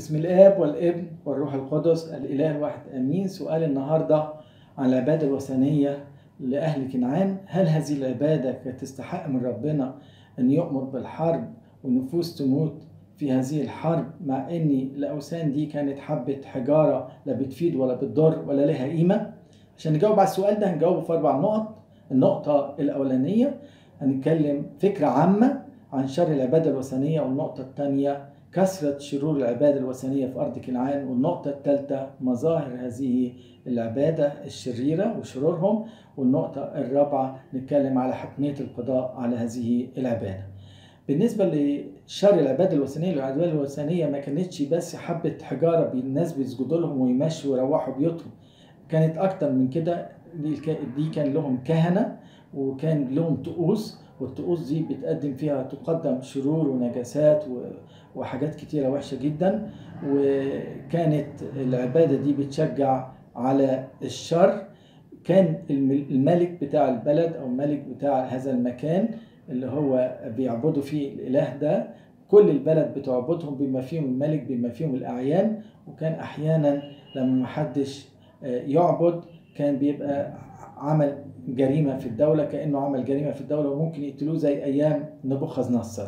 بسم الآب والابن والروح القدس الإله الواحد آمين سؤال النهاردة عن العبادة الوثنية لأهل كنعان هل هذه العبادة كانت تستحق من ربنا أن يؤمر بالحرب والنفوس تموت في هذه الحرب مع أن الأوثان دي كانت حبة حجارة لا بتفيد ولا بتضر ولا لها قيمة عشان نجاوب على السؤال ده هنجاوبه في أربع نقط النقطة الأولانية هنتكلم فكرة عامة عن شر العبادة الوثنية والنقطة الثانية كثرة شرور العبادة الوثنية في أرض كنعان والنقطة الثالثة مظاهر هذه العبادة الشريرة وشرورهم والنقطة الرابعة نتكلم على حتمية القضاء على هذه العبادة بالنسبة لشر العبادة الوثنية العبادة الوثنية ما كانتش بس حبة حجارة الناس بيسجدوا لهم ويمشوا ويروحوا بيوتهم كانت أكتر من كده دي كان لهم كهنة وكان لهم طقوس والطقوس دي بتقدم فيها تقدم شرور ونجاسات وحاجات كتيرة وحشة جدا وكانت العبادة دي بتشجع على الشر كان الملك بتاع البلد أو الملك بتاع هذا المكان اللي هو بيعبدوا فيه الإله ده كل البلد بتعبدهم بما فيهم الملك بما فيهم الأعيان وكان أحيانا لما محدش يعبد كان بيبقى عمل جريمة في الدولة كأنه عمل جريمة في الدولة وممكن يقتلوه زي أيام نبوخذ نصر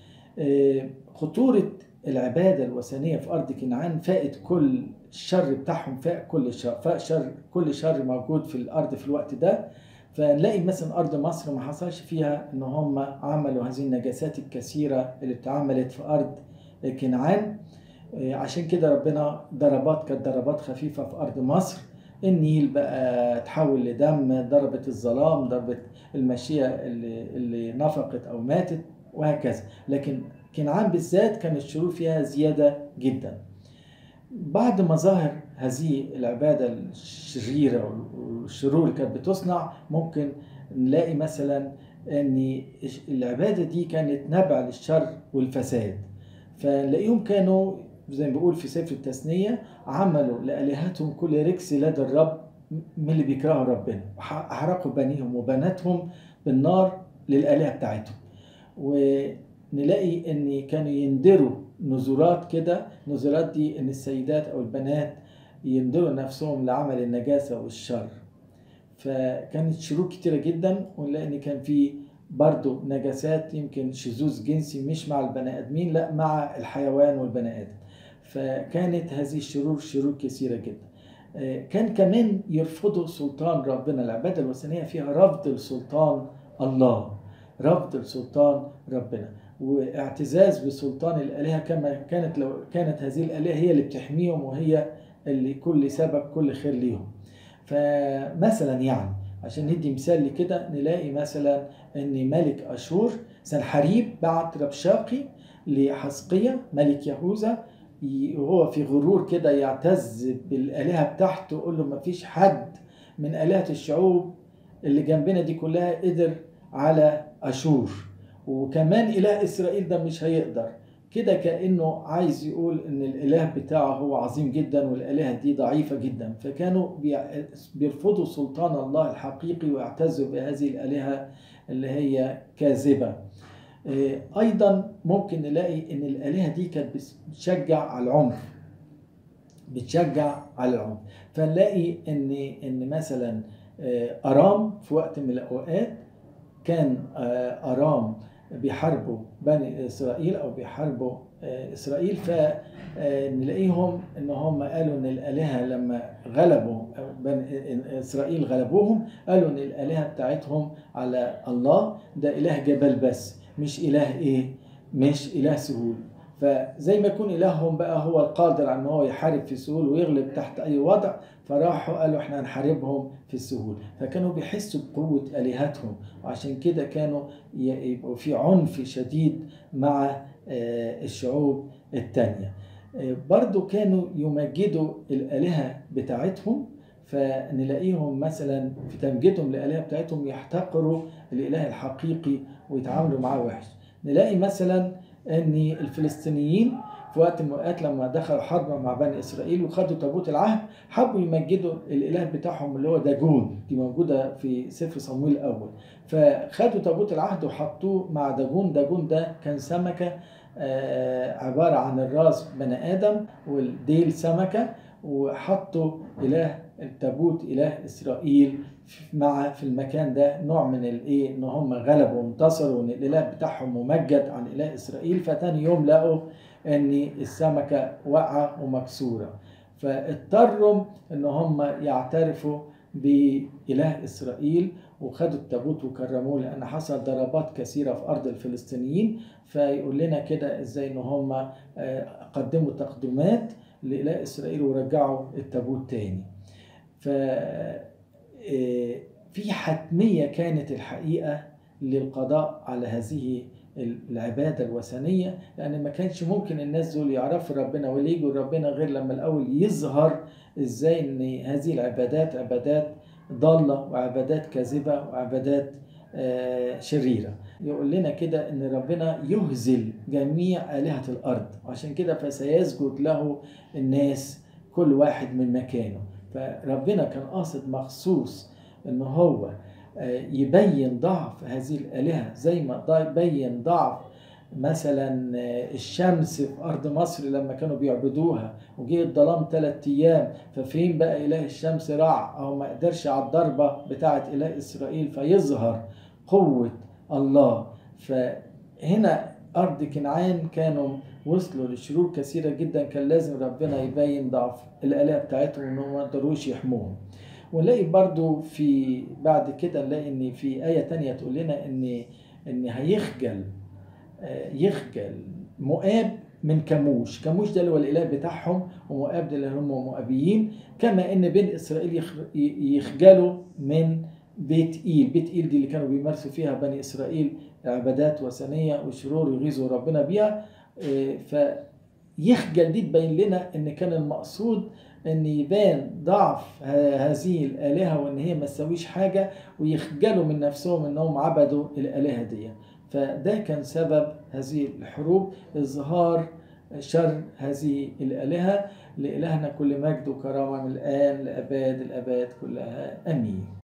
خطورة العبادة الوثنية في أرض كنعان فائت كل الشر بتاعهم فاق كل الشر فاق شر كل شر موجود في الأرض في الوقت ده فنلاقي مثلا أرض مصر ما حصلش فيها إن هم عملوا هذه النجاسات الكثيرة اللي اتعملت في أرض كنعان عشان كده ربنا ضربات كانت ضربات خفيفة في أرض مصر النيل بقى تحول لدم ضربت الظلام ضربت المشية اللي, اللي نفقت أو ماتت وهكذا لكن كنعان بالذات كان الشرور فيها زيادة جدا بعد مظاهر هذه العبادة الشريرة والشرور اللي كانت بتصنع ممكن نلاقي مثلا أن العبادة دي كانت نبع للشر والفساد فنلاقيهم كانوا زي ما بيقول في سفر التثنية عملوا لآلهتهم كل ركس لدى الرب من اللي بيكرهوا ربنا أحرقوا بنيهم وبناتهم بالنار للآلهة بتاعتهم ونلاقي ان كانوا يندروا نذورات كده نذورات دي ان السيدات او البنات يندروا نفسهم لعمل النجاسة والشر فكانت شرور كتيرة جدا ونلاقي ان كان في برضه نجاسات يمكن شذوذ جنسي مش مع البني ادمين لا مع الحيوان والبني ادم فكانت هذه الشرور شرور كثيرة جدا كان كمان يرفضوا سلطان ربنا العبادة الوثنية فيها رفض لسلطان الله رفض لسلطان ربنا واعتزاز بسلطان الآلهة كما كانت لو كانت هذه الآلهة هي اللي بتحميهم وهي اللي كل سبب كل خير ليهم فمثلا يعني عشان ندي مثال لكده نلاقي مثلا ان ملك اشور سنحريب بعت ربشاقي لحسقية ملك يهوذا وهو في غرور كده يعتز بالآلهة بتاعته يقول له مفيش حد من آلهة الشعوب اللي جنبنا دي كلها قدر على أشور وكمان إله إسرائيل ده مش هيقدر كده كأنه عايز يقول إن الإله بتاعه هو عظيم جدا والآلهة دي ضعيفة جدا فكانوا بيرفضوا سلطان الله الحقيقي ويعتزوا بهذه الآلهة اللي هي كاذبة ايضا ممكن نلاقي ان الالهه دي كانت بتشجع على العنف بتشجع على العنف فنلاقي ان ان مثلا ارام في وقت من الاوقات كان ارام بيحاربوا بني اسرائيل او بيحاربوا اسرائيل فنلاقيهم ان هم قالوا ان الالهه لما غلبوا بني اسرائيل غلبوهم قالوا ان الالهه بتاعتهم على الله ده اله جبل بس مش اله ايه مش اله سهول فزي ما يكون الههم بقى هو القادر على ان هو يحارب في سهول ويغلب تحت اي وضع فراحوا قالوا احنا هنحاربهم في السهول فكانوا بيحسوا بقوه الهتهم وعشان كده كانوا يبقوا في عنف شديد مع الشعوب التانية برضو كانوا يمجدوا الالهه بتاعتهم فنلاقيهم مثلا في تمجيدهم للآلهة بتاعتهم يحتقروا الإله الحقيقي ويتعاملوا معاه وحش نلاقي مثلا أن الفلسطينيين في وقت من الأوقات لما دخلوا حرب مع بني إسرائيل وخدوا تابوت العهد حبوا يمجدوا الإله بتاعهم اللي هو داجون دي موجودة في سفر صمويل الأول فخدوا تابوت العهد وحطوه مع داجون داجون ده كان سمكة آه، عبارة عن الراس بني آدم والديل سمكة وحطوا إله التابوت إله إسرائيل مع في المكان ده نوع من الايه ان هم غلبوا وانتصروا وان الاله بتاعهم ممجد عن اله اسرائيل فتاني يوم لقوا ان السمكه واقعه ومكسوره فاضطروا ان هم يعترفوا بإله إسرائيل وخدوا التابوت وكرموه لأن حصل ضربات كثيرة في أرض الفلسطينيين فيقول لنا كده إزاي إن هم آه، قدموا تقدمات لإله إسرائيل ورجعوا التابوت تاني ف آه، في حتمية كانت الحقيقة للقضاء على هذه العبادة الوثنية لأن ما كانش ممكن الناس دول يعرفوا ربنا ولا يجوا ربنا غير لما الأول يظهر إزاي إن هذه العبادات عبادات ضالة وعبادات كاذبة وعبادات آه، شريرة يقول لنا كده إن ربنا يهزل جميع آلهة الأرض وعشان كده فسيسجد له الناس كل واحد من مكانه فربنا كان قاصد مخصوص إن هو آه، يبين ضعف هذه الآلهة زي ما ضا- بين ضعف مثلا آه، الشمس في أرض مصر لما كانوا بيعبدوها وجه الظلام ثلاث أيام ففين بقى إله الشمس رع أو ما قدرش على الضربة بتاعة إله إسرائيل فيظهر قوة الله فهنا أرض كنعان كانوا وصلوا لشرور كثيرة جدا كان لازم ربنا يبين ضعف الآلهة بتاعتهم إنهم ما قدروش يحموهم ونلاقي برضو في بعد كده نلاقي ان في آية تانية تقول لنا ان ان هيخجل آه، يخجل مؤاب من كموش كموش ده اللي هو الاله بتاعهم ومؤاب ده اللي هم مؤابيين كما ان بين اسرائيل يخ- ي- يخجلوا من بيت ايل بيت ايل دي اللي كانوا بيمارسوا فيها بني اسرائيل عبادات وثنيه وشرور يغيظوا ربنا بيها آه، فيخجل دي تبين لنا ان كان المقصود ان يبان ضعف ه- هذه الالهه وان هي ما تسويش حاجه ويخجلوا من نفسهم انهم عبدوا الالهه دي فده كان سبب هذه الحروب إظهار شر هذه الآلهة لإلهنا كل مجد وكرامة من الآن لأباد الأباد كلها آمين